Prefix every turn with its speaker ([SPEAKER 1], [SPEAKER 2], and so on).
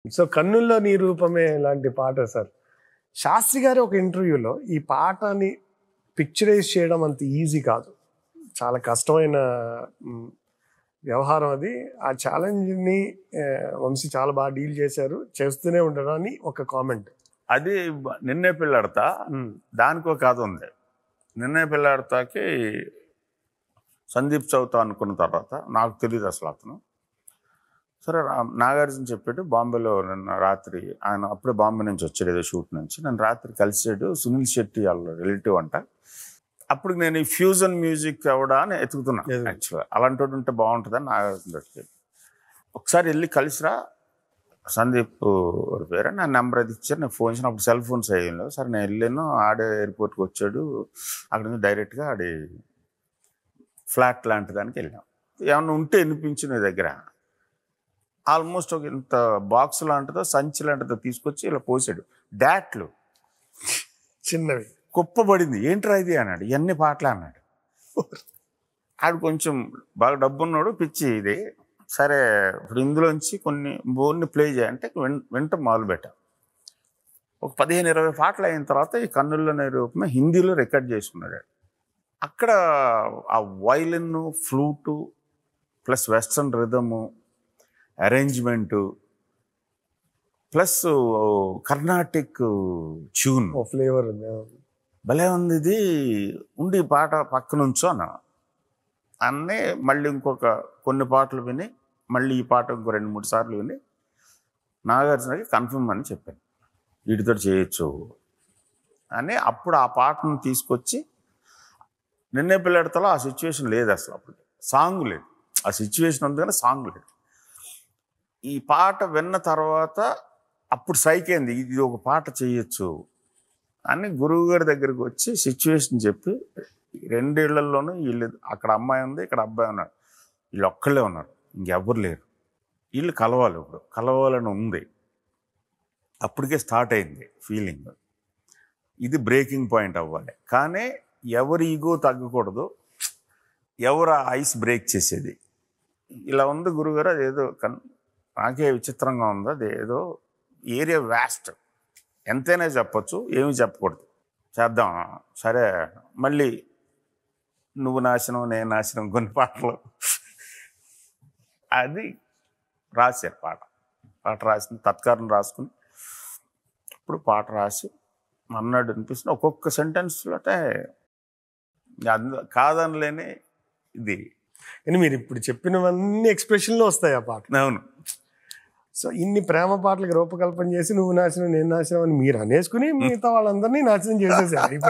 [SPEAKER 1] So కన్నుల్లో నీ రూపమే లాంటి పాట సార్ శాస్త్రి గారి ఒక ఇంటర్వ్యూలో ఈ పాటని పిక్చరైజ్ చేయడం అంత ఈజీ కాదు చాలా కష్టమైన మ్, వ్యవహారం అది ఆ ఛాలెంజ్ని వంశీ చాలా బాగా డీల్ చేశారు చేస్తూనే ఉండడం అని ఒక కామెంట్
[SPEAKER 2] అది బ- నిన్నే పిల్లాడతా దానికి ఒక కథ ఉంది నిన్నే పిల్లాడతాకి సందీప్ చౌత అనుకున్న తర్వాత నాకు తెలియదు అసలు అతను సరే రా- నాగార్జున చెప్పాడు బాంబేలో నిన్న రాత్రి ఆయన అప్పుడే బాంబే నుంచి వచ్చాడు ఏదో షూట్ నుంచి నన్ను రాత్రి కలిసాడు సునీల్ శెట్టి వాళ్ళ రిలేటివ్ అంట అప్పుడు నేను ఈ ఫ్యూజన్ మ్యూజిక్ ఎవడా అని ఎతుకుతున్నా
[SPEAKER 1] ఎదుగు.
[SPEAKER 2] యాక్చువల్గా అలాంటి వాడు ఉంటే బాగుంటుందని నాగార్జున చెప్పాడు ఒకసారి వెళ్ళి కలిసిరా సందీప్ వాడి పేరు నా నెంబర్ అది ఇచ్చారు నేను ఫోన్ చేసిన అప్పుడు సెల్ ఫోన్స్ అయ్యాను సరే నేను వెళ్ళాను ఆడే ఎయిర్పోర్ట్కి వచ్చాడు అక్కడ నుంచి డైరెక్ట్గా ఆడి ఫ్లాట్ లాంటి దానికి వెళ్ళాం ఏమన్నా ఉంటే వినిపించు నీ దగ్గర ఆల్మోస్ట్ ఒక ఇంత బాక్స్ లాంటిదో సంచి లాంటిదో తీసుకొచ్చి ఇలా పోసాడు డాట్లు
[SPEAKER 1] చిన్నవి
[SPEAKER 2] కుప్పబడింది ఏంట్రా ఇది అన్నాడు ఇవన్నీ పాటలు అన్నాడు ఆడు కొంచెం బాగా డబ్బున్నాడు పిచ్చి ఇది సరే ఇప్పుడు ఇందులోంచి కొన్ని బోర్ని ప్లే చేయాలంటే విన్ వింటం మొదలుపెట్టాం ఒక పదిహేను ఇరవై పాటలు అయిన తర్వాత ఈ కన్నుల్లోనే రూపమే హిందీలో రికార్డ్ చేసుకున్నాడు ఆడు. అక్కడ ఆ violin flute plus western rhythm arrangement plus Carnatic tune
[SPEAKER 1] ఓ ఫ్లేవర్ ఉంది
[SPEAKER 2] భలే ఉంది ఇది ఉండి ఈ పాట పక్క నుంచో అన్న అన్నీ మళ్ళీ ఇంకొక కొన్ని పాటలు విని మళ్ళీ ఈ పాట ఇంకో రెండు మూడు సార్లు విని నాగార్జునకి కన్ఫర్మ్ అని చెప్పాను వీటితో చేయొచ్చు అని అప్పుడు ఆ పాటను తీసుకొచ్చి నిన్నే పిల్లడితలో ఆ సిచ్యువేషన్ లేదు అసలు అప్పుడు సాంగ్ లేదు ఆ సిచ్యువేషన్ ఉంది కానీ సాంగ్ లేదు ఈ పాట విన్న తర్వాత అప్పుడు సైకేంది ఇది ఒక పాట చేయొచ్చు అని గురువు గారి దగ్గరికి వచ్చి సిచ్యువేషన్ చెప్పి రెండేళ్లలోనూ వీళ్ళు అక్కడ అమ్మాయి ఉంది ఇక్కడ అబ్బాయి ఉన్నాడు వీళ్ళు ఒక్కళ్ళే ఉన్నారు ఇంకెవ్వరు లేరు వీళ్ళు కలవాలి ఇప్పుడు కలవాలని ఉంది అప్పటికే స్టార్ట్ అయింది ఫీలింగ్ ఇది బ్రేకింగ్ పాయింట్ అవ్వాలి కానీ ఎవరి ఈగో తగ్గకూడదు ఎవరు ఆ ఐస్ బ్రేక్ చేసేది ఇలా ఉంది గురుగారు అదేదో కన్ నాకే విచిత్రంగా ఉంది అది ఏదో ఏరియా వ్యాస్ట్ ఎంతైనా చెప్పొచ్చు ఏమి చెప్పకూడదు చేద్దాం సరే మళ్ళీ నువ్వు నాశనం నేను నాశనం కొన్ని పాటలు అది రాశారు పాట పాట రాసిన తత్కారం రాసుకుని ఇప్పుడు పాట రాసి అన్నాడు అనిపిస్తుంది ఒక్కొక్క సెంటెన్స్లో అంటే అంద కాదనలేని ఇది
[SPEAKER 1] కానీ మీరు ఇప్పుడు చెప్పినవన్నీ ఎక్స్ప్రెషన్లో వస్తాయి ఆ పాట
[SPEAKER 2] అవును
[SPEAKER 1] సో ఇన్ని ప్రేమ పాటలకు రూపకల్పన చేసి నువ్వు నాశనం నేను నాశనం అని మీరు అనేసుకుని మిగతా వాళ్ళందరినీ నాశనం చేసేసారు